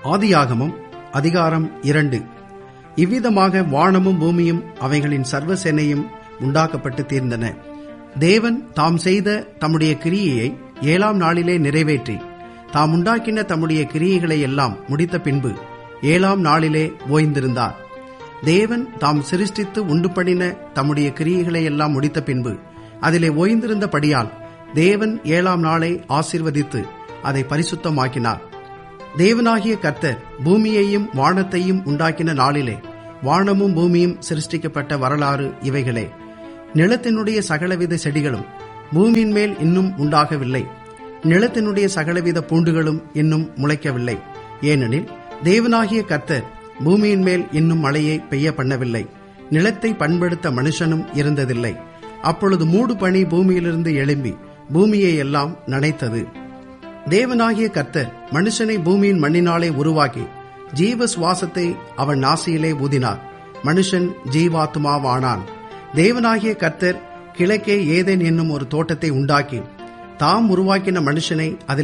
ஆதியாகமம் அதிகாரம் இரண்டு இவ்விதமாக வானமும் பூமியும் அவைகளின் சர்வ சேனையும் உண்டாக்கப்பட்டு தீர்ந்தன தேவன் தாம் செய்த தம்முடைய கிரியையை ஏழாம் நாளிலே நிறைவேற்றி தாம் உண்டாக்கின தம்முடைய கிரியைகளை எல்லாம் முடித்த பின்பு ஏழாம் நாளிலே ஓய்ந்திருந்தார் தேவன் தாம் சிருஷ்டித்து உண்டு பண்ணின தம்முடைய கிரியைகளை எல்லாம் முடித்த பின்பு அதிலே ஓய்ந்திருந்தபடியால் தேவன் ஏழாம் நாளை ஆசிர்வதித்து அதை பரிசுத்தமாக்கினார் தேவனாகிய கர்த்தர் பூமியையும் வானத்தையும் உண்டாக்கின நாளிலே வானமும் பூமியும் சிருஷ்டிக்கப்பட்ட வரலாறு இவைகளே நிலத்தினுடைய சகலவித செடிகளும் பூமியின் மேல் இன்னும் உண்டாகவில்லை நிலத்தினுடைய சகலவித பூண்டுகளும் இன்னும் முளைக்கவில்லை ஏனெனில் தேவனாகிய கர்த்தர் பூமியின் மேல் இன்னும் மழையை பெய்ய பண்ணவில்லை நிலத்தை பண்படுத்த மனுஷனும் இருந்ததில்லை அப்பொழுது மூடு பனி பூமியிலிருந்து எழும்பி பூமியை எல்லாம் நனைத்தது தேவனாகிய கர்த்தர் மனுஷனை பூமியின் மண்ணினாலே உருவாக்கி ஜீவ சுவாசத்தை அவன் நாசியிலே ஊதினார் மனுஷன் ஜீவாத்மாவானான் தேவனாகிய கர்த்தர் கிழக்கே ஏதேன் என்னும் ஒரு தோட்டத்தை உண்டாக்கி தாம் உருவாக்கின மனுஷனை அதில்